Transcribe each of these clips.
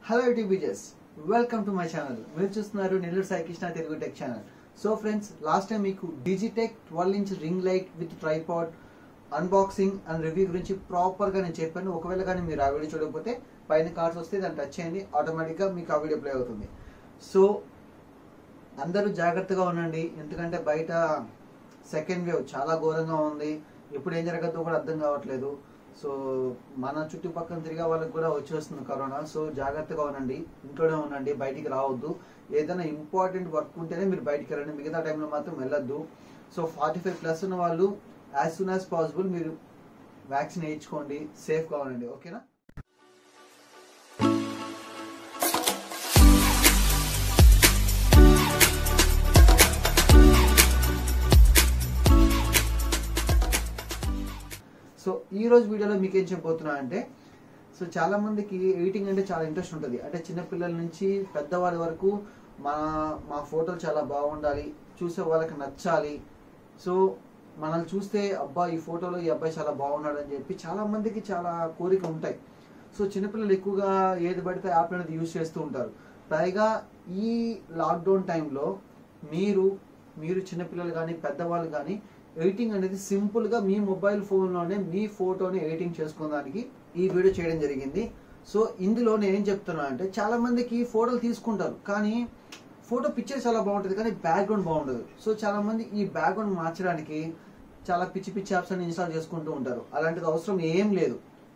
hello యూట్యూబీజెస్ welcome to my channel మీరు చూస్తున్నారు Nellore Sai Krishna Telugu tech channel so friends last time మీకు Digitek twelve inch ring light with tripod unboxing and review గురించి ప్రాపర్గా నేను చెప్పాను ఒకవేళ కానీ మీరు ఆ వీడియో చూడకపోతే పైన కార్డ్స్ వస్తే దాన్ని టచ్ చేయండి ఆటోమేటిక్గా మీకు ఆ వీడియో ప్లే అవుతుంది సో అందరూ జాగ్రత్తగా ఉండండి ఎందుకంటే బయట సెకండ్ వేవ్ చాలా ఘోరంగా ఉంది ఎప్పుడు ఏం జరగద్దో కూడా అర్థం కావట్లేదు సో మన చుట్టుపక్కల తిరిగే వాళ్ళకి కూడా వచ్చేస్తుంది కరోనా సో జాగ్రత్తగా ఉండండి ఇంట్లోనే ఉండండి బయటికి రావద్దు ఏదైనా ఇంపార్టెంట్ వర్క్ ఉంటేనే మీరు బయటికి వెళ్ళండి మిగతా టైంలో మాత్రం వెళ్ళొద్దు సో ఫార్టీ ఫైవ్ ప్లస్ ఉన్న వాళ్ళు యాజ్ సూన్ యాజ్ పాసిబుల్ మీరు వ్యాక్సిన్ వేయించుకోండి సేఫ్గా ఉండండి ఓకేనా సో ఈ రోజు వీడియోలో మీకు ఏం చెప్పబోతున్నా అంటే సో చాలా మందికి ఎడిటింగ్ అంటే చాలా ఇంట్రెస్ట్ ఉంటుంది అంటే చిన్నపిల్లల నుంచి పెద్దవాళ్ళ వరకు మా మా ఫోటోలు చాలా బాగుండాలి చూసే వాళ్ళకి నచ్చాలి సో మనల్ని చూస్తే అబ్బా ఈ ఫోటోలో ఈ అబ్బాయి చాలా బాగున్నాడు అని చెప్పి చాలా మందికి చాలా కోరిక ఉంటాయి సో చిన్నపిల్లలు ఎక్కువగా ఏది పడితే యాప్ అనేది యూజ్ చేస్తూ ఉంటారు పైగా ఈ లాక్డౌన్ టైంలో మీరు మీరు చిన్నపిల్లలు కానీ పెద్దవాళ్ళు కానీ ఎడిటింగ్ అనేది సింపుల్ గా మీ మొబైల్ ఫోన్ లోనే మీ ఫోటోని ఎడిటింగ్ చేసుకోవడానికి ఈ వీడియో చేయడం జరిగింది సో ఇందులో నేను ఏం చెప్తున్నా అంటే చాలా మందికి ఫోటోలు తీసుకుంటారు కానీ ఫోటో పిక్చర్ చాలా బాగుంటుంది కానీ బ్యాక్గ్రౌండ్ బాగుండదు సో చాలా మంది ఈ బ్యాక్గ్రౌండ్ మార్చడానికి చాలా పిచ్చి పిచ్చి యాప్స్ అని ఇన్స్టాల్ చేసుకుంటూ ఉంటారు అలాంటిది అవసరం ఏం లేదు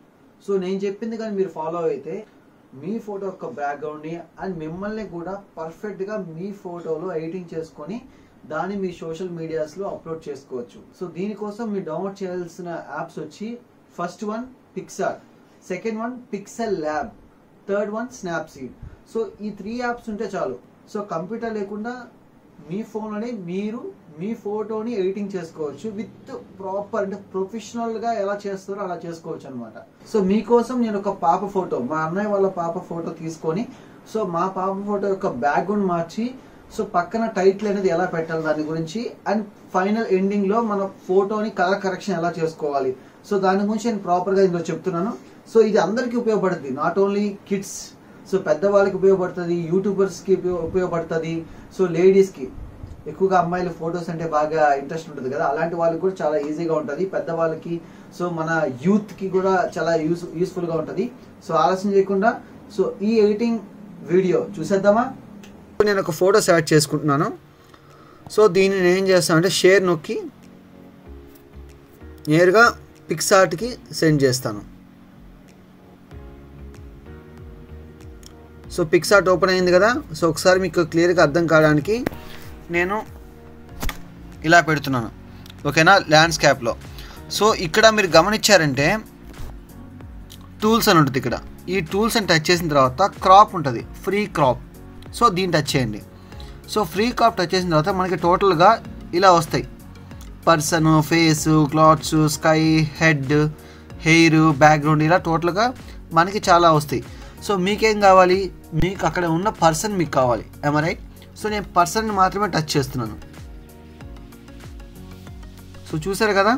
సో నేను చెప్పింది కానీ మీరు ఫాలో అయితే మీ ఫోటో యొక్క బ్యాక్గ్రౌండ్ని అండ్ మిమ్మల్ని కూడా పర్ఫెక్ట్గా మీ ఫోటోలో ఎడిటింగ్ చేసుకొని దాన్ని మీ సోషల్ మీడియాస్లో అప్లోడ్ చేసుకోవచ్చు సో దీనికోసం మీరు డౌన్లోడ్ చేయాల్సిన యాప్స్ వచ్చి first one PicsArt second one Pixel Lab third one Snapseed so ఈ త్రీ యాప్స్ ఉంటే చాలు సో కంప్యూటర్ లేకుండా మీ ఫోన్లోనే మీరు మీ ఫోటోని ఎడిటింగ్ చేసుకోవచ్చు విత్ ప్రాపర్ అంటే ప్రొఫెషనల్ గా ఎలా చేస్తారో అలా చేసుకోవచ్చు అనమాట సో మీకోసం నేను ఒక పాప ఫోటో మా అన్నయ్య వాళ్ళ పాప ఫోటో తీసుకొని సో మా పాప ఫోటో యొక్క బ్యాక్గ్రౌండ్ మార్చి సో పక్కన టైటిల్ అనేది ఎలా పెట్టాలి దాని గురించి అండ్ ఫైనల్ ఎండింగ్ లో మన ఫోటోని కలర్ కరెక్షన్ ఎలా చేసుకోవాలి సో దాని గురించి నేను ప్రాపర్ గా ఇందులో చెప్తున్నాను సో ఇది అందరికీ ఉపయోగపడుతుంది నాట్ ఓన్లీ కిడ్స్ సో పెద్దవాళ్ళకి ఉపయోగపడుతుంది యూట్యూబర్స్ కి ఉపయోగ- ఉపయోగపడుతుంది సో లేడీస్ కి ఎక్కువగా అమ్మాయిలు ఫొటోస్ అంటే బాగా ఇంట్రెస్ట్ ఉంటుంది కదా అలాంటి వాళ్ళకి కూడా చాలా ఈజీగా ఉంటుంది పెద్దవాళ్ళకి సో మన యూత్ కి కూడా చాలా యూస్ యూస్ఫుల్ గా ఉంటుంది సో ఆలస్యం చేయకుండా సో ఈ ఎడిటింగ్ వీడియో చూసేద్దామా నేను ఒక ఫోటో సెలెక్ట్ చేసుకుంటున్నాను సో దీన్ని నేను ఏం చేస్తాను అంటే షేర్ నొక్కి నేరుగా పిక్సార్ట్కి సెండ్ చేస్తాను సో పిక్సార్ట్ ఓపెన్ అయింది కదా సో ఒకసారి మీకు క్లియర్గా అర్థం కావడానికి నేను ఇలా పెడుతున్నాను ఓకేనా ల్యాండ్స్కేప్లో సో ఇక్కడ మీరు గమనించారంటే టూల్స్ అని ఉంటుంది ఇక్కడ ఈ టూల్స్ అని టచ్ చేసిన తర్వాత క్రాప్ ఉంటుంది ఫ్రీ క్రాప్ సో దీన్ని టచ్ చేయండి సో ఫ్రీ క్రాప్ టచ్ చేసిన తర్వాత మనకి టోటల్గా ఇలా వస్తాయి person face clothes sky head hair background ఇలా టోటల్గా మనకి చాలా వస్తాయి సో మీకేం కావాలి మీకు అక్కడ ఉన్న పర్సన్ మీకు కావాలి రైట్ సో నేను పర్సన్ మాత్రమే టచ్ చేస్తున్నాను సో చూసారు కదా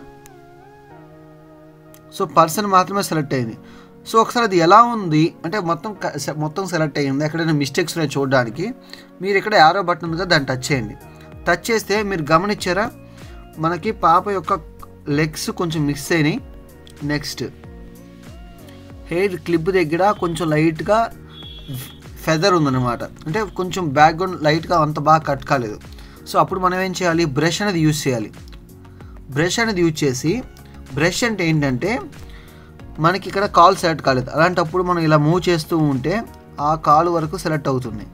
సో పర్సన్ మాత్రమే సెలెక్ట్ అయింది సో ఒకసారి అది ఎలా ఉంది అంటే మొత్తం క- సె- మొత్తం సెలెక్ట్ అయ్యింది ఎక్కడైనా మిస్టేక్స్ ఉన్నాయి చూడడానికి మీరు ఇక్కడ యారో బటన్ ఉంది కదా దాన్ని టచ్ చేయండి టచ్ చేస్తే మీరు గమనించారా మనకి పాప యొక్క లెగ్స్ కొంచెం మిక్స్ అయినాయి నెక్స్ట్ హెయిర్ క్లిప్ దగ్గర కొంచెం లైట్గా ఫెదర్ ఉందన్నమాట అంటే కొంచెం బ్యాక్గ్రౌండ్ లైట్గా అంత బాగా కట్ కాలేదు సో అప్పుడు మనం ఏం చేయాలి బ్రష్ అనేది యూజ్ చేయాలి బ్రష్ అనేది యూజ్ చేసి బ్రష్ అంటే ఏంటంటే మనకి ఇక్కడ కాల్ సెలెక్ట్ కాలేదు అలాంటప్పుడు మనం ఇలా మూవ్ చేస్తూ ఉంటే ఆ కాల్ వరకు సెలెక్ట్ అవుతుంది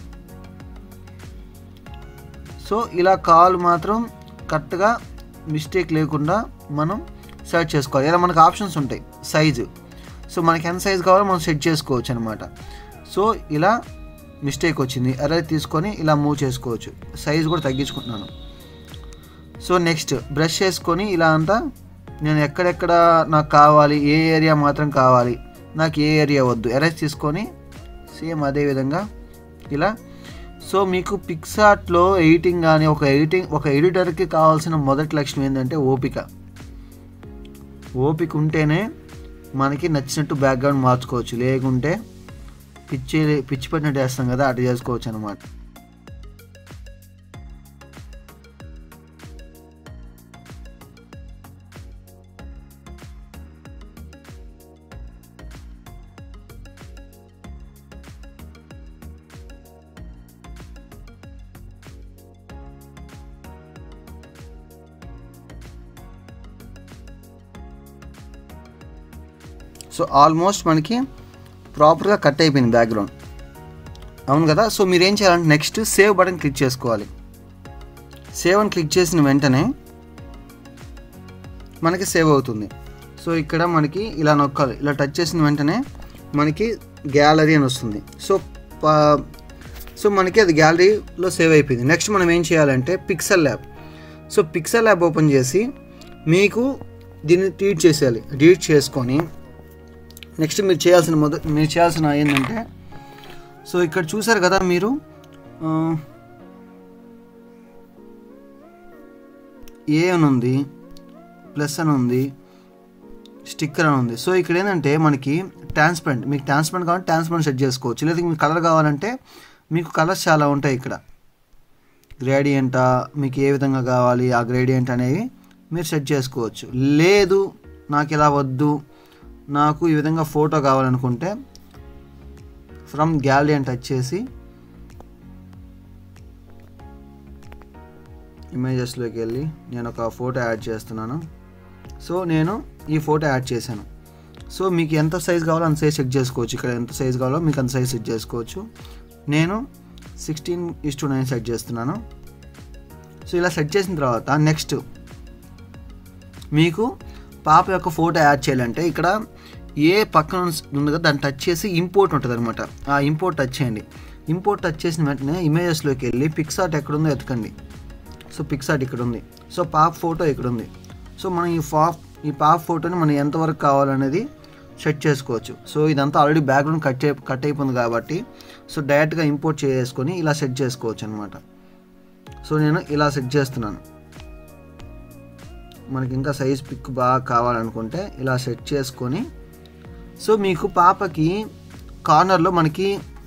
సో ఇలా కాల్ మాత్రం కరెక్ట్గా మిస్టేక్ లేకుండా మనం సెలెక్ట్ చేసుకోవాలి ఇలా మనకు ఆప్షన్స్ ఉంటాయి సైజు సో మనకి ఎంత సైజు కావాలో మనం సెట్ చేసుకోవచ్చు అనమాట సో ఇలా మిస్టేక్ వచ్చింది అరే తీసుకొని ఇలా మూవ్ చేసుకోవచ్చు సైజు కూడా తగ్గించుకుంటున్నాను సో నెక్స్ట్ బ్రష్ చేసుకొని ఇలా అంతా నేను ఎక్కడెక్కడ నాకు కావాలి ఏ ఏరియా మాత్రం కావాలి నాకు ఏ ఏరియా వద్దు ఎరేజ్ తీసుకొని సేమ్ అదే విధంగా ఇలా సో మీకు పిక్సార్ట్లో ఎడిటింగ్ కానీ ఒక ఎడిటింగ్ ఒక ఎడిటర్కి కావాల్సిన మొదటి లక్షణం ఏంటంటే ఓపిక ఓపిక ఉంటేనే మనకి నచ్చినట్టు బ్యాక్గ్రౌండ్ మార్చుకోవచ్చు లేకుంటే పిచ్చి పిచ్చి పట్టినట్టు వేస్తాం కదా అటు చేసుకోవచ్చు అనమాట సో ఆల్మోస్ట్ మనకి ప్రాపర్గా కట్ అయిపోయింది బ్యాక్గ్రౌండ్ అవును కదా సో మీరు ఏం చేయాలంటే నెక్స్ట్ సేవ్ బటన్ క్లిక్ చేసుకోవాలి సేవ్ అని క్లిక్ చేసిన వెంటనే మనకి సేవ్ అవుతుంది సో ఇక్కడ మనకి ఇలా నొక్కాలి ఇలా టచ్ చేసిన వెంటనే మనకి గ్యాలరీ అని వస్తుంది సో ప- సో మనకి అది గ్యాలరీలో సేవ్ అయిపోయింది నెక్స్ట్ మనం ఏం చేయాలంటే Pixel Lab so Pixel Lab open చేసి మీకు దీన్ని ట్వీట్ చేసేయాలి డిలీట్ చేసుకొని నెక్స్ట్ మీరు చేయాల్సిన మొద మీరు చేయాల్సిన ఏంటంటే సో ఇక్కడ చూసారు కదా మీరు ఆ, ఏ అని ఉంది ప్లస్ అని ఉంది స్టిక్కర్ అని ఉంది సో ఇక్కడ ఏంటంటే మనకి ట్రాన్స్పరెంట్ మీకు ట్రాన్స్పరెంట్ కావాలంటే ట్రాన్స్పరెంట్ సెట్ చేసుకోవచ్చు లేదా మీకు కలర్ కావాలంటే మీకు కలర్స్ చాలా ఉంటాయి ఇక్కడ గ్రేడియంటా మీకు ఏ విధంగా కావాలి ఆ గ్రేడియంట్ అనేవి మీరు సెట్ చేసుకోవచ్చు లేదు నాకు ఇలా వద్దు నాకు ఈ విధంగా ఫోటో కావాలనుకుంటే ఫ్రమ్ గ్యాలరీ అని టచ్ చేసి ఇమేజెస్లోకి వెళ్ళి నేను ఒక ఫోటో యాడ్ చేస్తున్నాను సో నేను ఈ ఫోటో యాడ్ చేశాను సో మీకు ఎంత సైజ్ కావాలో అంత సైజ్ సెట్ చేసుకోవచ్చు ఇక్కడ ఎంత సైజ్ కావాలో మీకు అంత సైజ్ సెట్ చేసుకోవచ్చు నేను sixteen is to nine set చేస్తున్నాను సో ఇలా సెట్ చేసిన తర్వాత నెక్స్ట్ మీకు పాప యొక్క ఫోటో యాడ్ చేయాలంటే ఇక్కడ ఏ పక్కన ఉంది కదా దాన్ని టచ్ చేసి ఇంపోర్ట్ ఉంటుంది అనమాట ఆ ఇంపోర్ట్ టచ్ చేయండి ఇంపోర్ట్ టచ్ చేసిన వెంటనే ఇమేజెస్లోకి వెళ్ళి పిక్సార్ట్ ఎక్కడ ఉందో ఎతకండి సో పిక్సార్ట్ ఇక్కడ ఉంది సో పాప ఫోటో ఇక్కడ ఉంది సో మనం ఈ ఫా ఈ పాప ఫోటోని మనం ఎంతవరకు కావాలనేది సెట్ చేసుకోవచ్చు సో ఇదంతా ఆల్రెడీ బ్యాక్గ్రౌండ్ కట్ అయి కట్ అయిపోయింది కాబట్టి సో డైరెక్ట్గా ఇంపోర్ట్ చేసుకొని ఇలా సెట్ చేసుకోవచ్చు అనమాట సో నేను ఇలా సెట్ చేస్తున్నాను మనకి ఇంకా సైజ్ పిక్ బాగా కావాలనుకుంటే ఇలా సెట్ చేసుకొని సో మీకు పాపకి కార్నర్లో మనకి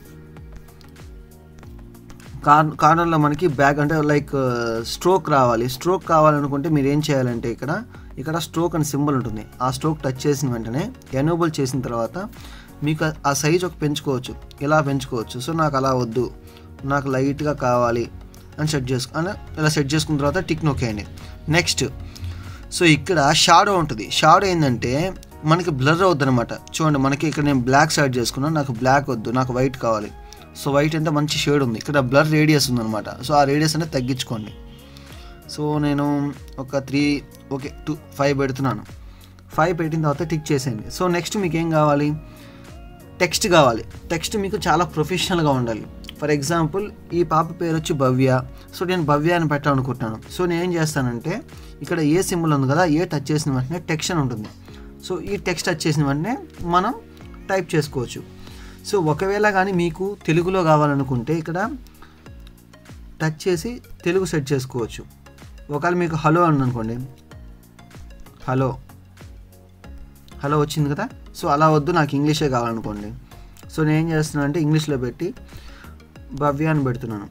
కార్ కార్నర్లో మనకి బ్యాక్ అంటే లైక్ స్ట్రోక్ రావాలి స్ట్రోక్ కావాలనుకుంటే మీరు ఏం చేయాలంటే ఇక్కడ ఇక్కడ స్ట్రోక్ అని సింబల్ ఉంటుంది ఆ స్ట్రోక్ టచ్ చేసిన వెంటనే ఎనేబుల్ చేసిన తర్వాత మీకు ఆ- ఆ సైజ్ ఒక పెంచుకోవచ్చు ఇలా పెంచుకోవచ్చు సో నాకు అలా వద్దు నాకు లైట్గా కావాలి అని సెట్ చేసుకు అని ఇలా సెట్ చేసుకున్న తర్వాత టిక్ నొక్కేయండి నెక్స్ట్ సో ఇక్కడ షాడో ఉంటుంది షాడో ఏంటంటే మనకి బ్లర్ అవుద్ది అనమాట చూడండి మనకి ఇక్కడ నేను బ్లాక్ సెట్ చేసుకున్నాను నాకు బ్లాక్ వద్దు నాకు వైట్ కావాలి సో వైట్ అంటే మంచి షేడ్ ఉంది ఇక్కడ బ్లర్ రేడియస్ ఉందన్నమాట సో ఆ రేడియస్ అనేది తగ్గించుకోండి సో నేను ఒక త్రీ ఓకే టూ ఫైవ్ పెడుతున్నాను ఫైవ్ పెట్టిన తర్వాత టిక్ చేసేయండి సో నెక్స్ట్ మీకు ఏం కావాలి టెక్స్ట్ కావాలి టెక్స్ట్ మీకు చాలా ప్రొఫెషనల్గా ఉండాలి ఫర్ ఎగ్జాంపుల్ ఈ పాప పేరు వచ్చి భవ్య సో నేను భవ్య అని పెట్టాలనుకుంటున్నాను సో నేను ఏం చేస్తానంటే ఇక్కడ ఏ సింబల్ ఉంది కదా ఏ టచ్ చేసిన వెంటనే టెక్స్ట్ అని ఉంటుంది సో ఈ టెక్స్ట్ టచ్ చేసిన వెంటనే మనం టైప్ చేసుకోవచ్చు సో ఒకవేళ కానీ మీకు తెలుగులో కావాలనుకుంటే ఇక్కడ టచ్ చేసి తెలుగు సెట్ చేసుకోవచ్చు ఒకవేళ మీకు హలో అని అనుకోండి హలో హలో వచ్చింది కదా సో అలా వద్దు నాకు ఇంగ్లీషే కావాలనుకోండి సో నేను ఏం చేస్తున్నాను అంటే ఇంగ్లీష్లో పెట్టి భవ్య అని పెడుతున్నాను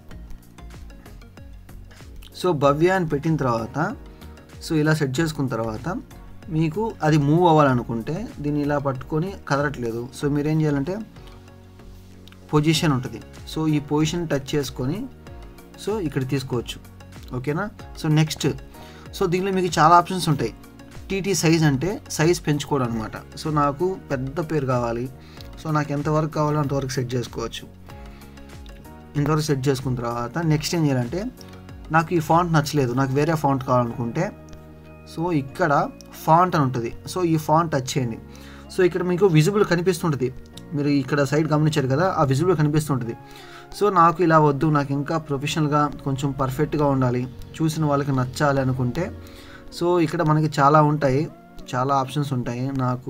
సో భవ్య అని పెట్టిన తర్వాత సో ఇలా సెట్ చేసుకున్న తర్వాత మీకు అది మూవ్ అవ్వాలనుకుంటే దీన్ని ఇలా పట్టుకొని కదలట్లేదు సో మీరేం చేయాలంటే పొజిషన్ ఉంటుంది సో ఈ పొజిషన్ టచ్ చేసుకొని సో ఇక్కడ తీసుకోవచ్చు ఓకేనా సో నెక్స్ట్ సో దీనిలో మీకు చాలా ఆప్షన్స్ ఉంటాయి టీటీ సైజ్ అంటే సైజ్ పెంచుకోవడం అనమాట సో నాకు పెద్ద పేరు కావాలి సో నాకు ఎంతవరకు కావాలో అంతవరకు సెట్ చేసుకోవచ్చు ఇంతవరకు సెట్ చేసుకున్న తర్వాత నెక్స్ట్ ఏం చేయాలంటే నాకు ఈ ఫాంట్ నచ్చలేదు నాకు వేరే ఫాంట్ కావాలనుకుంటే సో ఇక్కడ ఫాంట్ అని ఉంటుంది సో ఈ ఫాంట్ టచ్ చేయండి సో ఇక్కడ మీకు విజిబుల్ కనిపిస్తుంటుంది మీరు ఇక్కడ సైడ్ గమనించారు కదా ఆ విజిబుల్ కనిపిస్తుంటుంది సో నాకు ఇలా వద్దు నాకు ఇంకా ప్రొఫెషనల్గా కొంచెం పర్ఫెక్ట్గా ఉండాలి చూసిన వాళ్ళకి నచ్చాలి అనుకుంటే సో ఇక్కడ మనకి చాలా ఉంటాయి చాలా ఆప్షన్స్ ఉంటాయి నాకు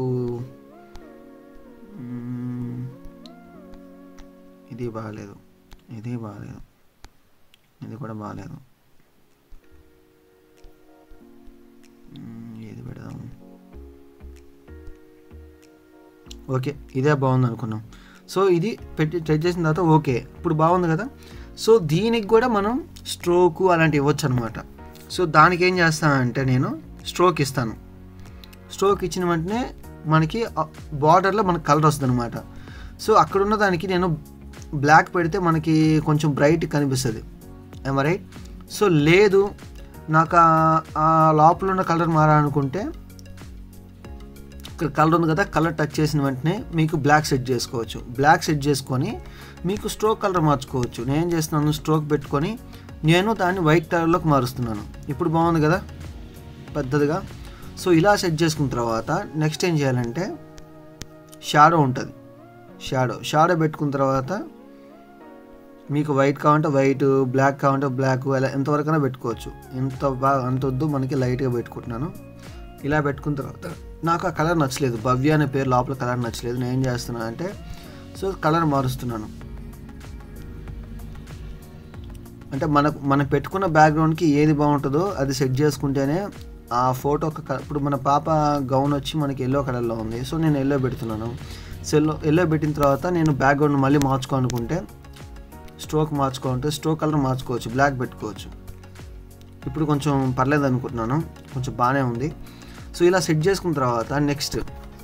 మ్మ్, ఇది బాగాలేదు ఇది బాగాలేదు ఇది కూడా బాగాలేదు మ్మ్, ఏది పెడదాం ఓకే ఇదే బాగుంది అనుకున్నాం సో ఇది పెట్టి సెట్ చేసిన తర్వాత ఓకే ఇప్పుడు బాగుంది కదా సో దీనికి కూడా మనం స్ట్రోక్ అలాంటివి ఇవ్వచ్చు అనమాట సో దానికి ఏం చేస్తానంటే నేను స్ట్రోక్ ఇస్తాను స్ట్రోక్ ఇచ్చిన వెంటనే మనకి బార్డర్లో మనకి కలర్ వస్తుంది అనమాట సో అక్కడ ఉన్న దానికి నేను బ్లాక్ పెడితే మనకి కొంచెం బ్రైట్ కనిపిస్తుంది ఏమ రైట్ సో లేదు నాకు ఆ- ఆ లోపల ఉన్న కలర్ మారాలనుకుంటే ఇక్కడ కలర్ ఉంది కదా కలర్ టచ్ చేసిన వెంటనే మీకు బ్లాక్ సెట్ చేసుకోవచ్చు బ్లాక్ సెట్ చేసుకొని మీకు స్ట్రోక్ కలర్ మార్చుకోవచ్చు నేను ఏం చేస్తున్నాను స్ట్రోక్ పెట్టుకొని నేను దాన్ని వైట్ కలర్లోకి మారుస్తున్నాను ఇప్పుడు బాగుంది కదా పెద్దదిగా సో ఇలా సెట్ చేసుకున్న తర్వాత నెక్స్ట్ ఏం చేయాలంటే షాడో ఉంటుంది షాడో షాడో పెట్టుకున్న తర్వాత మీకు వైట్ కావాలంటే వైట్ బ్లాక్ కావాలంటే బ్లాక్ అలా ఎంతవరకైనా పెట్టుకోవచ్చు ఎంత బాగా అంత వద్దు మనకి లైట్గా పెట్టుకుంటున్నాను ఇలా పెట్టుకున్న తర్వాత నాకు ఆ కలర్ నచ్చలేదు భవ్య అనే పేరు లోపల కలర్ నచ్చలేదు నేను ఏం చేస్తున్నాను అంటే సో కలర్ మారుస్తున్నాను అంటే మనకు మనం పెట్టుకున్న బ్యాక్గ్రౌండ్కి ఏది బాగుంటుందో అది సెట్ చేసుకుంటేనే ఆ ఫోటో ఒక క- ఇప్పుడు మన పాప గౌన్ వచ్చి మనకి ఎల్లో కలర్లో ఉంది సో నేను ఎల్లో పెడుతున్నాను సో ఎల్లో ఎల్లో పెట్టిన తర్వాత నేను బ్యాక్గ్రౌండ్ మళ్ళీ మార్చుకోనుకుంటే స్ట్రోక్ మార్చుకోవాలంటే స్ట్రోక్ కలర్ మార్చుకోవచ్చు బ్లాక్ పెట్టుకోవచ్చు ఇప్పుడు కొంచెం పర్లేదు అనుకుంటున్నాను కొంచెం బాగానే ఉంది సో ఇలా సెట్ చేసుకున్న తర్వాత నెక్స్ట్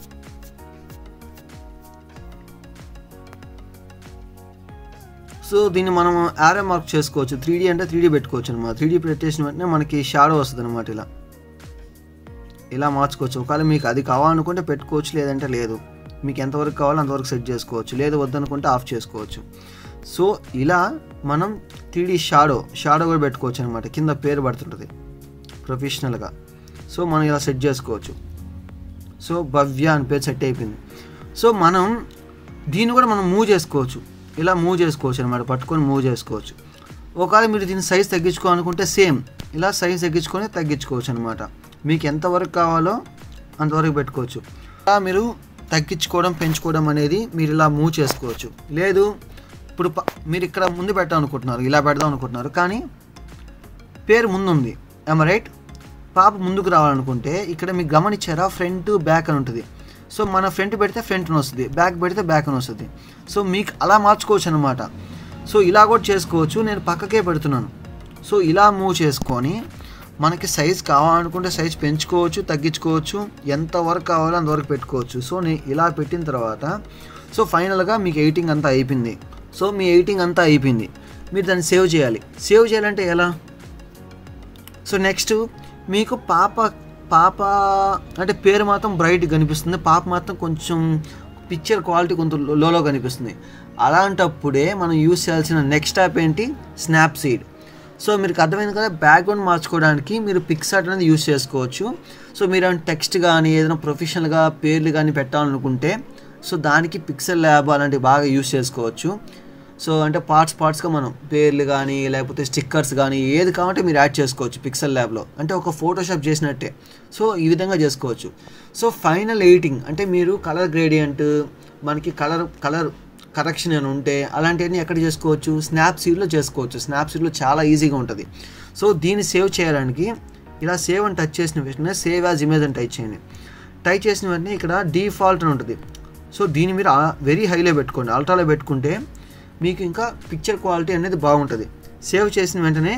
సో దీన్ని మనం యారో మార్క్ చేసుకోవచ్చు త్రీ డీ అంటే త్రీ డీ పెట్టుకోవచ్చు అనమాట త్రీ డీ పెట్టేసిన వెంటనే మనకి షాడో వస్తుంది అనమాట ఇలా ఇలా మార్చుకోవచ్చు ఒకవేళ మీకు అది కావాలనుకుంటే పెట్టుకోవచ్చు లేదంటే లేదు మీకు ఎంతవరకు కావాలో అంతవరకు సెట్ చేసుకోవచ్చు లేదు వద్దనుకుంటే ఆఫ్ చేసుకోవచ్చు సో ఇలా మనం త్రీ డీ షాడో షాడో కూడా పెట్టుకోవచ్చు అనమాట కింద పేరు పడుతుంటుంది ప్రొఫెషనల్గా సో మనం ఇలా సెట్ చేసుకోవచ్చు సో భవ్య అని పేరు సెట్ అయిపోయింది సో మనం దీన్ని కూడా మనం మూవ్ చేసుకోవచ్చు ఇలా మూవ్ చేసుకోవచ్చు అనమాట పట్టుకొని మూవ్ చేసుకోవచ్చు ఒకవేళ మీరు దీని సైజ్ తగ్గించుకోవాలనుకుంటే సేమ్ ఇలా సైజ్ తగ్గించుకొని తగ్గించుకోవచ్చు అనమాట మీకు ఎంతవరకు కావాలో అంతవరకు పెట్టుకోవచ్చు ఇలా మీరు తగ్గించుకోవడం పెంచుకోవడం అనేది మీరు ఇలా మూవ్ చేసుకోవచ్చు లేదు ఇప్పుడు ప- మీరు ఇక్కడ ముందు పెట్టాం అనుకుంటున్నారు ఇలా పెడదాం అనుకుంటున్నారు కానీ పేరు ముందుంది ఏమ రైట్ పాప ముందుకు రావాలనుకుంటే ఇక్కడ మీకు గమనించారా ఫ్రంట్ బ్యాక్ అని ఉంటుంది సో మన ఫ్రంట్ పెడితే ఫ్రంట్ అని వస్తుంది బ్యాక్ పెడితే బ్యాక్ అని వస్తుంది సో మీకు అలా మార్చుకోవచ్చు అనమాట సో ఇలా కూడా చేసుకోవచ్చు నేను పక్కకే పెడుతున్నాను సో ఇలా మూవ్ చేసుకొని మనకి సైజ్ కావాలనుకుంటే సైజ్ పెంచుకోవచ్చు తగ్గించుకోవచ్చు ఎంతవరకు కావాలో అంతవరకు పెట్టుకోవచ్చు సో నేను ఇలా పెట్టిన తర్వాత సో ఫైనల్గా మీకు ఎయిటింగ్ అంతా అయిపోయింది సో మీ ఎయిటింగ్ అంతా అయిపోయింది మీరు దాన్ని సేవ్ చేయాలి సేవ్ చేయాలంటే ఎలా సో నెక్స్ట్ మీకు పాప పాప అంటే పేరు మాత్రం బ్రైట్ కనిపిస్తుంది పాప మాత్రం కొంచెం పిక్చర్ క్వాలిటీ కొంచెం లోలో కనిపిస్తుంది అలాంటప్పుడే మనం యూస్ చేయాల్సిన నెక్స్ట్ యాప్ ఏంటి స్నాప్సీడ్ సో మీకు అర్థమైంది కదా బ్యాక్గ్రౌండ్ మార్చుకోవడానికి మీరు పిక్సార్ట్ అనేది యూస్ చేసుకోవచ్చు సో మీరు టెక్స్ట్ కానీ ఏదైనా ప్రొఫెషనల్గా పేర్లు కానీ పెట్టాలనుకుంటే సో దానికి పిక్సెల్ ల్యాబ్ అలాంటివి బాగా యూస్ చేసుకోవచ్చు సో అంటే పార్ట్స్ పార్ట్స్గా మనం పేర్లు కానీ లేకపోతే స్టిక్కర్స్ కానీ ఏది కావాలంటే మీరు యాడ్ చేసుకోవచ్చు పిక్సెల్ ల్యాబ్లో అంటే ఒక ఫోటోషాప్ చేసినట్టే సో ఈ విధంగా చేసుకోవచ్చు సో ఫైనల్ ఎడిటింగ్ అంటే మీరు కలర్ గ్రేడియంట్ మనకి కలర్ కలర్ కరెక్షన్ అని ఉంటే అలాంటివన్నీ ఎక్కడ చేసుకోవచ్చు స్నాప్సీడ్లో చేసుకోవచ్చు స్నాప్సీడ్లో చాలా ఈజీగా ఉంటుంది సో దీన్ని సేవ్ చేయడానికి ఇలా సేవ్ అని టచ్ చేసిన వెంటనే సేవ్ యాజ్ ఇమేజ్ అని టైప్ చేయండి టైప్ చేసిన వెంటనే ఇక్కడ డిఫాల్ట్ అని ఉంటుంది సో దీన్ని మీరు వెరీ హైలో పెట్టుకోండి అల్ట్రాలో పెట్టుకుంటే మీకు ఇంకా పిక్చర్ క్వాలిటీ అనేది బాగుంటుంది సేవ్ చేసిన వెంటనే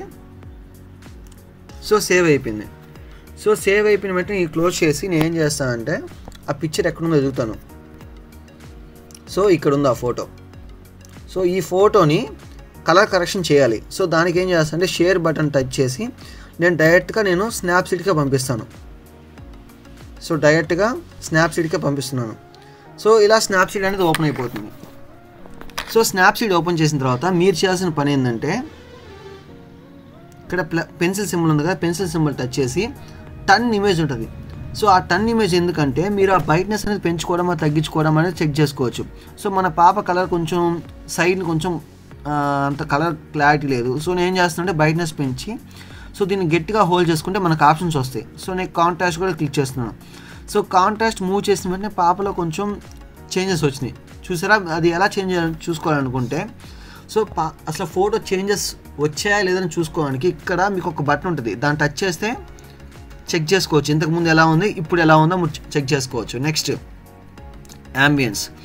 సో సేవ్ అయిపోయింది సో సేవ్ అయిపోయిన వెంటనే ఈ క్లోజ్ చేసి నేను ఏం చేస్తానంటే ఆ పిక్చర్ ఎక్కడుందో ఎదుగుతాను సో ఇక్కడ ఉంది ఆ ఫోటో సో ఈ ఫోటోని కలర్ కరెక్షన్ చేయాలి సో దానికి ఏం చేస్తానంటే షేర్ బటన్ టచ్ చేసి నేను డైరెక్ట్గా నేను స్నాప్సీడ్కే పంపిస్తాను సో డైరెక్ట్గా స్నాప్సీడ్కే పంపిస్తున్నాను సో ఇలా స్నాప్సీడ్ అనేది ఓపెన్ అయిపోతుంది సో స్నాప్సీడ్ ఓపెన్ చేసిన తర్వాత మీరు చేయాల్సిన పని ఏంటంటే ఇక్కడ ప్ల పెన్సిల్ సింబల్ ఉంది కదా పెన్సిల్ సింబల్ టచ్ చేసి టన్ ఇమేజ్ ఉంటుంది సో ఆ టన్ ఇమేజ్ ఎందుకంటే మీరు ఆ బ్రైట్నెస్ అనేది పెంచుకోవడం అది తగ్గించుకోవడం అనేది చెక్ చేసుకోవచ్చు సో మన పాప కలర్ కొంచెం సైడ్ని కొంచెం ఆ, అంత కలర్ క్లారిటీ లేదు సో నేను ఏం చేస్తున్నానంటే బ్రైట్నెస్ పెంచి సో దీన్ని గట్టిగా హోల్డ్ చేసుకుంటే మనకు ఆప్షన్స్ వస్తాయి సో నేను కాంట్రాస్ట్ కూడా క్లిక్ చేస్తున్నాను సో కాంట్రాస్ట్ మూవ్ చేసిన వెంటనే పాపలో కొంచెం చేంజెస్ వచ్చినాయి చూసారా అది ఎలా చేంజ్ చేయాలని చూసుకోవాలనుకుంటే సో పా అసలు ఫోటో చేంజెస్ వచ్చాయా లేదని చూసుకోవడానికి ఇక్కడ మీకు ఒక బటన్ ఉంటుంది దాన్ని టచ్ చేస్తే చెక్ చేసుకోవచ్చు ఇంతకుముందు ఎలా ఉంది ఇప్పుడు ఎలా ఉందో మీరు చెక్ చేసుకోవచ్చు నెక్స్ట్ యాంబియన్స్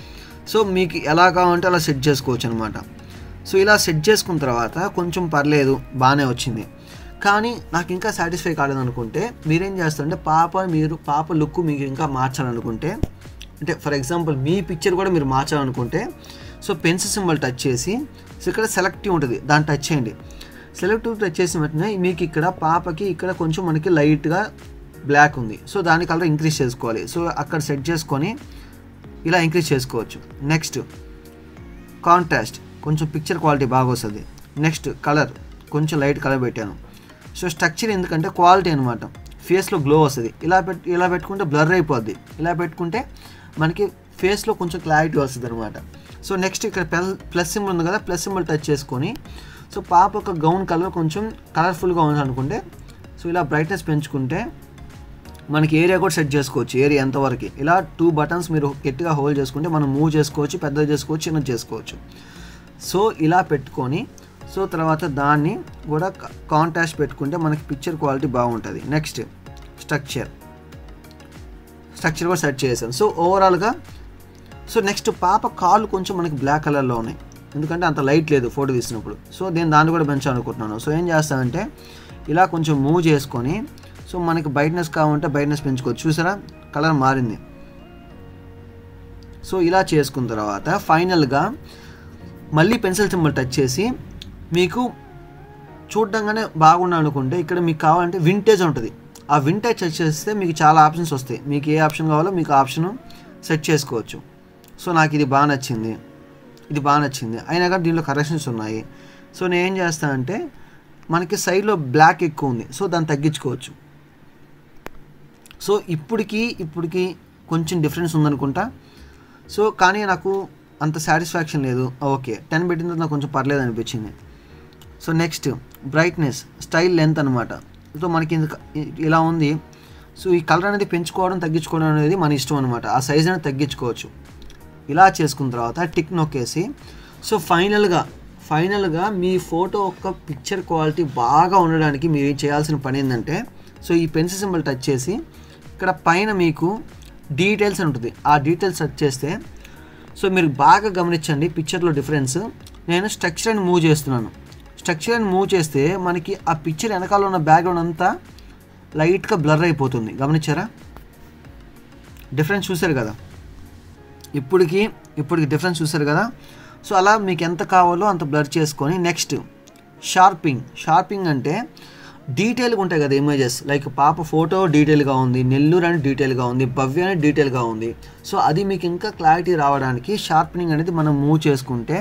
సో మీకు ఎలా కావాలంటే అలా సెట్ చేసుకోవచ్చు అనమాట సో ఇలా సెట్ చేసుకున్న తర్వాత కొంచెం పర్లేదు బాగానే వచ్చింది కానీ నాకు ఇంకా సాటిస్ఫై కాలేదు అనుకుంటే మీరేం చేస్తారంటే పాప మీరు పాప లుక్ మీకు ఇంకా మార్చాలనుకుంటే అంటే ఫర్ ఎగ్జాంపుల్ మీ పిక్చర్ కూడా మీరు మార్చాలనుకుంటే సో పెన్సిల్ సింబల్ టచ్ చేసి సో ఇక్కడ సెలెక్టివ్ ఉంటుంది దాన్ని టచ్ చేయండి సెలెక్టివ్ టచ్ చేసిన వెంటనే మీకు ఇక్కడ పాపకి ఇక్కడ కొంచెం మనకి లైట్గా బ్లాక్ ఉంది సో దాని కలర్ ఇంక్రీజ్ చేసుకోవాలి సో అక్కడ సెట్ చేసుకొని ఇలా ఇంక్రీజ్ చేసుకోవచ్చు నెక్స్ట్ కాంట్రాస్ట్ కొంచెం పిక్చర్ క్వాలిటీ బాగా వస్తుంది నెక్స్ట్ కలర్ కొంచెం లైట్ కలర్ పెట్టాను సో స్ట్రక్చర్ ఎందుకంటే క్వాలిటీ అనమాట ఫేస్లో గ్లో వస్తుంది ఇలా పెట్ ఇలా పెట్టుకుంటే బ్లర్ అయిపోద్ది ఇలా పెట్టుకుంటే మనకి ఫేస్లో కొంచెం క్లారిటీ వస్తుంది అనమాట సో నెక్స్ట్ ఇక్కడ ప్లస్ ప్లస్ సింబల్ ఉంది కదా ప్లస్ సింబల్ టచ్ చేసుకొని సో పాప ఒక గౌన్ కలర్ కొంచెం కలర్ఫుల్గా ఉంది అనుకుంటే సో ఇలా బ్రైట్నెస్ పెంచుకుంటే మనకి ఏరియా కూడా సెట్ చేసుకోవచ్చు ఏరియా ఎంతవరకు ఇలా టూ బటన్స్ మీరు గట్టిగా హోల్డ్ చేసుకుంటే మనం మూవ్ చేసుకోవచ్చు పెద్దది చేసుకోవచ్చు చిన్నది చేసుకోవచ్చు సో ఇలా పెట్టుకొని సో తర్వాత దాన్ని కూడా కాంట్రాస్ట్ పెట్టుకుంటే మనకి పిక్చర్ క్వాలిటీ బాగుంటుంది నెక్స్ట్ స్ట్రక్చర్ స్ట్రక్చర్ కూడా సెట్ చేసాను సో ఓవరాల్గా సో నెక్స్ట్ పాప కాళ్ళు కొంచెం మనకి బ్లాక్ కలర్లో ఉన్నాయి ఎందుకంటే అంత లైట్ లేదు ఫోటో తీసినప్పుడు సో నేను దాన్ని కూడా పెంచాలనుకుంటున్నాను సో ఏం చేస్తానంటే ఇలా కొంచెం మూవ్ చేసుకొని సో మనకి బ్రైట్నెస్ కావాలంటే బ్రైట్నెస్ పెంచుకోవచ్చు చూసారా కలర్ మారింది సో ఇలా చేసుకున్న తర్వాత ఫైనల్గా మళ్ళీ పెన్సిల్ సింబల్ టచ్ చేసి మీకు చూడ్డంగానే బాగుండు అనుకుంటే ఇక్కడ మీకు కావాలంటే వింటేజ్ ఉంటుంది ఆ వింటేజ్ సెట్ చేస్తే మీకు చాలా ఆప్షన్స్ వస్తాయి మీకు ఏ ఆప్షన్ కావాలో మీకు ఆప్షన్ సెట్ చేసుకోవచ్చు సో నాకు ఇది బాగా నచ్చింది ఇది బాగా నచ్చింది అయినా కానీ దీనిలో కరెక్షన్స్ ఉన్నాయి సో నేను ఏం చేస్తానంటే మనకి సైడ్లో బ్లాక్ ఎక్కువ ఉంది సో దాన్ని తగ్గించుకోవచ్చు సో ఇప్పటికి ఇప్పటికి కొంచెం డిఫరెన్స్ ఉందనుకుంటా సో కానీ నాకు అంత సాటిస్ఫాక్షన్ లేదు ఓకే టెన్ పెట్టిన తర్వాత నాకు కొంచెం పర్లేదు అనిపించింది so next brightness style length అనమాట సో మనకి ఇంత- ఇలా ఉంది సో ఈ కలర్ అనేది పెంచుకోవడం తగ్గించుకోవడం అనేది మన ఇష్టం అనమాట ఆ సైజ్ అనేది తగ్గించుకోవచ్చు ఇలా చేసుకున్న తర్వాత టిక్ నొక్కేసి సో ఫైనల్గా ఫైనల్గా మీ ఫోటో యొక్క పిక్చర్ క్వాలిటీ బాగా ఉండడానికి మీరు చేయాల్సిన పని ఏంటంటే సో ఈ పెన్సిల్ సింబల్ టచ్ చేసి ఇక్కడ పైన మీకు డీటెయిల్స్ అని ఉంటుంది ఆ డీటెయిల్స్ టచ్ చేస్తే సో మీరు బాగా గమనించండి పిక్చర్లో డిఫరెన్స్ నేను స్ట్రక్చర్ అని మూవ్ చేస్తున్నాను స్ట్రక్చర్ అని మూవ్ చేస్తే మనకి ఆ పిక్చర్ వెనకాల ఉన్న బ్యాక్గ్రౌండ్ అంతా లైట్గా బ్లర్ అయిపోతుంది గమనించారా డిఫరెన్స్ చూశారు కదా ఇప్పటికి ఇప్పటికి డిఫరెన్స్ చూశారు కదా సో అలా మీకు ఎంత కావాలో అంత బ్లర్ చేసుకొని నెక్స్ట్ షార్పింగ్ షార్పింగ్ అంటే డీటెయిల్గా ఉంటాయి కదా ఇమేజెస్ లైక్ పాప ఫోటో డీటెయిల్గా ఉంది నెల్లూరు అని డీటెయిల్గా ఉంది భవ్య అని డీటెయిల్గా ఉంది సో అది మీకు ఇంకా క్లారిటీ రావడానికి షార్పనింగ్ అనేది మనం మూవ్ చేసుకుంటే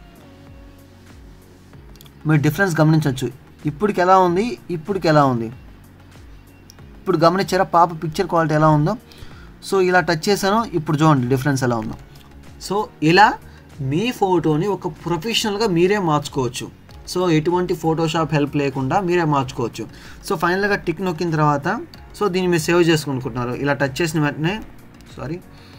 మీరు డిఫరెన్స్ గమనించవచ్చు ఇప్పటికి ఎలా ఉంది ఇప్పటికి ఎలా ఉంది ఇప్పుడు గమనించారా పాప పిక్చర్ క్వాలిటీ ఎలా ఉందో సో ఇలా టచ్ చేశాను ఇప్పుడు చూడండి డిఫరెన్స్ ఎలా ఉందో సో ఇలా మీ ఫోటోని ఒక ప్రొఫెషనల్గా మీరే మార్చుకోవచ్చు సో ఎటువంటి ఫోటోషాప్ హెల్ప్ లేకుండా మీరే మార్చుకోవచ్చు సో ఫైనల్గా టిక్ నొక్కిన తర్వాత సో దీన్ని మీరు సేవ్ చేసుకుంటున్నారు ఇలా టచ్ చేసిన వెంటనే సారీ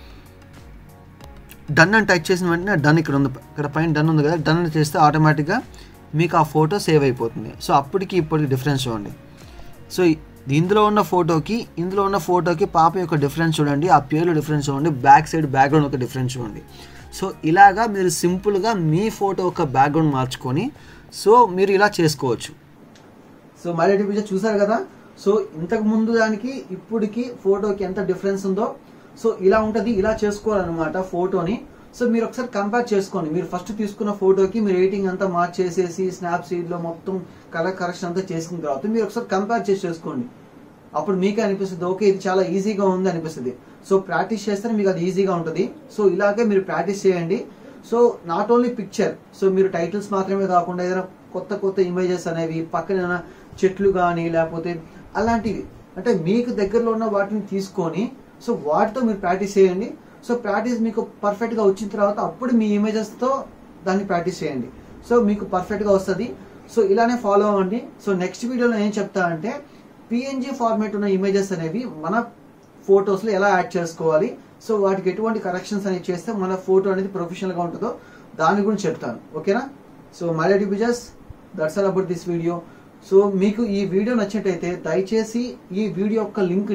డన్ అని టచ్ చేసిన వెంటనే డన్ ఇక్కడ ఉంది ఇక్కడ పైన డన్ ఉంది కదా డన్ అని చేస్తే ఆటోమేటిక్గా మీకు ఆ ఫోటో సేవ్ అయిపోతుంది సో అప్పటికి ఇప్పటికి డిఫరెన్స్ చూడండి సో ఇ- ఇందులో ఉన్న ఫోటోకి ఇందులో ఉన్న ఫోటోకి పాప యొక్క డిఫరెన్స్ చూడండి ఆ పేర్లో డిఫరెన్స్ చూడండి బ్యాక్ సైడ్ బ్యాక్గ్రౌండ్ యొక్క డిఫరెన్స్ చూడండి సో ఇలాగా మీరు సింపుల్గా మీ ఫోటో యొక్క బ్యాక్గ్రౌండ్ మార్చుకొని సో మీరు ఇలా చేసుకోవచ్చు సో మళ్ళీ పిక్చర్ చూసారు కదా సో ఇంతకు ముందు దానికి ఇప్పటికి ఫోటోకి ఎంత డిఫరెన్స్ ఉందో సో ఇలా ఉంటది ఇలా చేసుకోవాలన్నమాట ఫోటోని సో మీరు ఒకసారి కంపేర్ చేసుకోండి మీరు ఫస్ట్ తీసుకున్న ఫోటోకి మీరు ఎడిటింగ్ అంతా మార్చేసేసి స్నాప్ సీడ్ లో మొత్తం కలర్ కరెక్షన్ అంతా చేసుకున్న తర్వాత మీరు ఒకసారి కంపేర్ చేసి చేసుకోండి అప్పుడు మీకు అనిపిస్తుంది ఓకే ఇది చాలా ఈజీగా ఉంది అనిపిస్తుంది సో ప్రాక్టీస్ చేస్తే మీకు అది ఈజీగా ఉంటుంది సో ఇలాగే మీరు ప్రాక్టీస్ చేయండి so not only picture so మీరు టైటిల్స్ మాత్రమే కాకుండా ఏదైనా కొత్త కొత్త ఇమేజెస్ అనేవి పక్కన ఏదైనా చెట్లు కానీ లేకపోతే అలాంటివి అంటే మీకు దగ్గరలో ఉన్న వాటిని తీసుకొని సో వాటితో మీరు ప్రాక్టీస్ చేయండి సో ప్రాక్టీస్ మీకు పర్ఫెక్ట్ గా వచ్చిన తర్వాత అప్పుడు మీ ఇమేజెస్ తో దాన్ని ప్రాక్టీస్ చేయండి సో మీకు పర్ఫెక్ట్ గా వస్తుంది సో ఇలానే ఫాలో అవ్వండి సో నెక్స్ట్ వీడియోలో ఏం చెప్తా అంటే పిఎన్జి ఫార్మేట్ ఉన్న ఇమేజెస్ అనేవి మన ఫొటోస్ లో ఎలా యాడ్ చేసుకోవాలి సో వాటికి ఎటువంటి కరెక్షన్స్ అనేవి చేస్తే మన ఫోటో అనేది ప్రొఫెషనల్ గా ఉంటుందో దాని గురించి చెప్తాను ఓకేనా సో మై డిబిజస్ that's all about this video so మీకు ఈ వీడియో నచ్చినట్టయితే దయచేసి ఈ వీడియో యొక్క లింక్ ని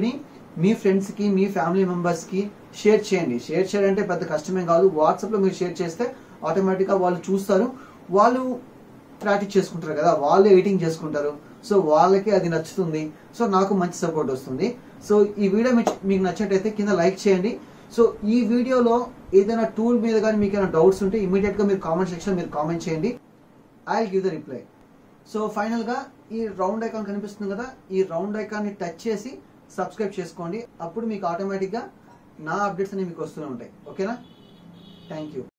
మీ ఫ్రెండ్స్కి మీ ఫ్యామిలీ మెంబర్స్కి షేర్ చేయండి షేర్ చేయడం అంటే పెద్ద కష్టమేం కాదు వాట్సాప్లో మీరు షేర్ చేస్తే ఆటోమేటిక్గా వాళ్ళు చూస్తారు వాళ్ళు ప్రాక్టీస్ చేసుకుంటారు కదా వాళ్ళు ఎడిటింగ్ చేసుకుంటారు సో వాళ్ళకి అది నచ్చుతుంది సో నాకు మంచి సపోర్ట్ వస్తుంది సో ఈ వీడియో మీకు మీకు నచ్చినట్టయితే కింద లైక్ చేయండి సో ఈ వీడియోలో ఏదైనా టూల్ మీద కానీ మీకు ఏమైనా డౌట్స్ ఉంటే ఇమీడియట్గా మీరు కామెంట్ సెక్షన్ మీరు కామెంట్ చేయండి I give the reply so ఫైనల్గా ఈ రౌండ్ ఐకాన్ కనిపిస్తుంది కదా ఈ రౌండ్ ఐకాన్ని టచ్ చేసి సబ్స్క్రైబ్ చేసుకోండి అప్పుడు మీకు ఆటోమేటిక్గా నా అప్డేట్స్ అనేవి మీకు వస్తూనే ఉంటాయి ఓకేనా థ్యాంక్ యూ